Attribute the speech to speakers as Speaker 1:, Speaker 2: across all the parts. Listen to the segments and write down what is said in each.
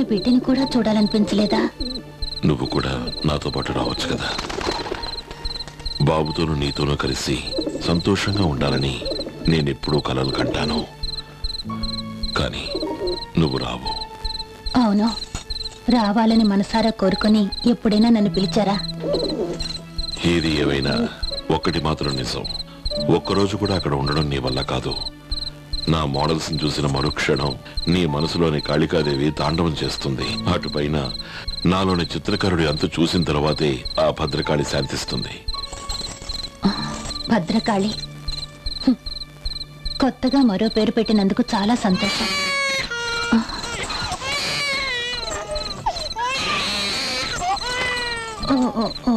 Speaker 1: మన బిడ్డని కూడా చూడాలనిపించలేదా
Speaker 2: నువ్వు కూడా నాతో పాటు రావచ్చు కదా బాబుతోనూ నీతోనూ కలిసి సంతోషంగా ఉండాలని నేనెప్పుడూ కలలు కంటాను కానీ నువ్వు రావు
Speaker 1: అవును రావాలని మనసారా కోరుకొని ఎప్పుడైనా నన్ను పిలిచారా
Speaker 2: ఏది ఏవైనా ఒక్కటి మాత్రం నిజం ఒక్కరోజు కూడా అక్కడ ఉండడం నీ వల్ల కాదు నా మోడల్స్ చూసిన మరుక్షణం నీ మనసులోని కాళికాదేవి తాండవం చేస్తుంది అటుపైన నాలోని చిత్రకారుడి అంతు చూసిన తర్వాతే ఆ భద్రకాళి శాంతిస్తుంది
Speaker 1: భద్రకాళి హ్మ్. కొత్తగా మరో పేరు పెట్టినందుకు చాలా సంతోషం ఓ, ఓ, ఓ.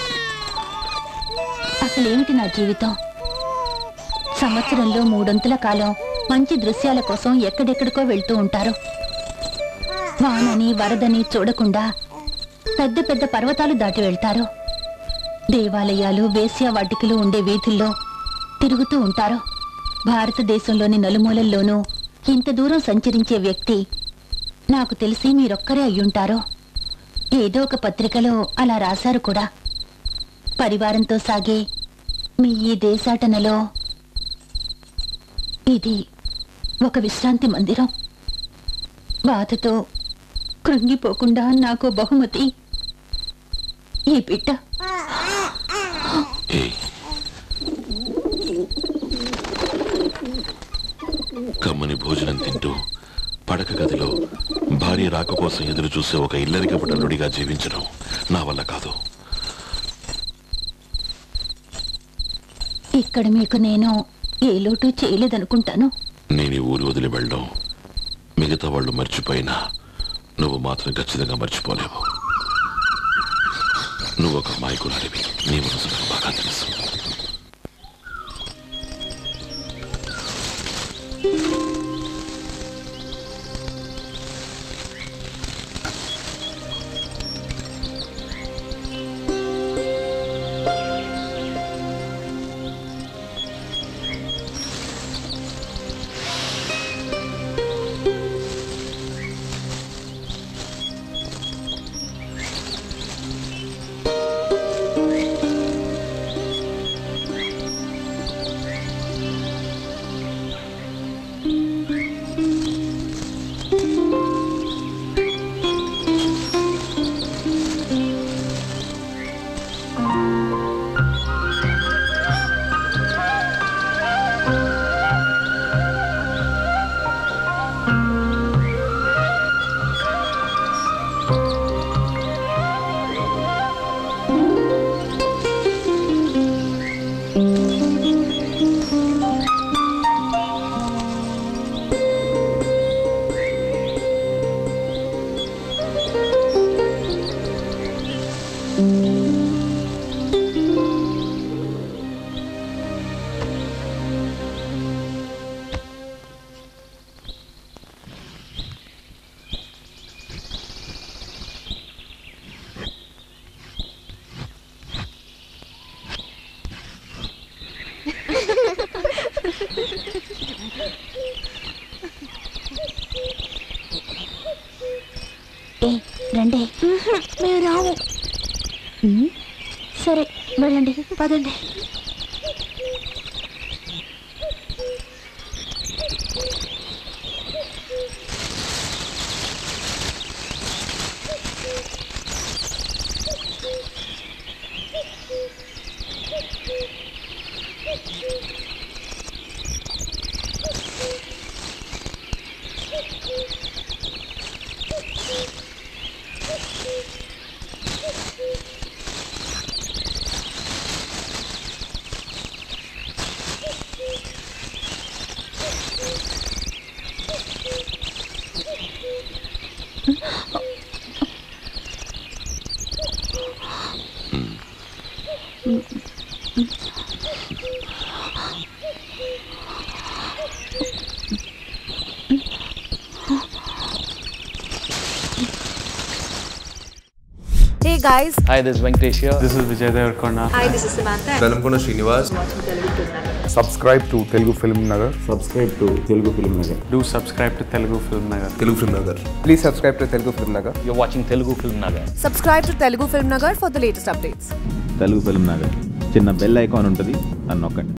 Speaker 1: అసలేమిటి నా జీవితం సంవత్సరంలో మూడొంతుల కాలం మంచి దృశ్యాల కోసం ఎక్కడెక్కడికో వెళ్తూ ఉంటారు వానని వరదని చూడకుండా పెద్ద పెద్ద పర్వతాలు దాటి వెళ్తారు దేవాలయాలు వేశ్యావాటికలు ఉండే వీధుల్లో తిరుగుతూ ఉంటారు భారతదేశంలోని నలుమూలల్లోనూ ఇంత దూరం సంచరించే వ్యక్తి నాకు తెలిసి మీరొక్కరే అయ్యుంటారు ఏదో ఒక పత్రికలో అలా రాశారు కూడా పరివారంతో సాగే మీ ఈ దేశాటనలో ఇది ఒక విశ్రాంతి మందిరం బాధతో కృంగిపోకుండా నాకు బహుమతి ఈ బిడ్డ
Speaker 2: ఏ కమ్మని భోజనం తింటూ పడక గదిలో భార్య రాక కోసం ఎదురు చూసే ఒక ఇల్లరికపు అల్లుడిగా జీవించడం నా వల్ల కాదు
Speaker 1: ఇక్కడ మీకు నేను ఏ లోటు చేయలేదనుకుంటాను
Speaker 2: నేను ఈ ఊరు వదిలి వెళ్ళడం మిగతా వాళ్ళు మర్చిపోయినా నువ్వు మాత్రం ఖచ్చితంగా మర్చిపోలేవు నువ్వు ఒక అమాయకురాలివి నీ మనసు నాకు బాగా తెలుసు
Speaker 1: ఏ రండి
Speaker 3: మేము రాము
Speaker 1: సరే వెళ్ళండి
Speaker 3: పదండి guys.
Speaker 4: Hi, this is Venkatesh here.
Speaker 5: This is Vijay Devarkonda.
Speaker 3: Hi, this is Samantha.
Speaker 6: Velankonda Srinivas
Speaker 7: subscribe to Telugu Film Nagar.
Speaker 8: subscribe to Telugu Film Nagar.
Speaker 5: Do subscribe to Telugu Film Nagar.
Speaker 6: Telugu film Nagar
Speaker 7: Please subscribe to Telugu Film Nagar.
Speaker 4: You're watching Telugu Film Nagar.
Speaker 3: Subscribe to Telugu Film Nagar for the latest updates.
Speaker 8: Telugu film Nagar చిన్న bell icon ఉంటుంది దాన్ని నొక్కండి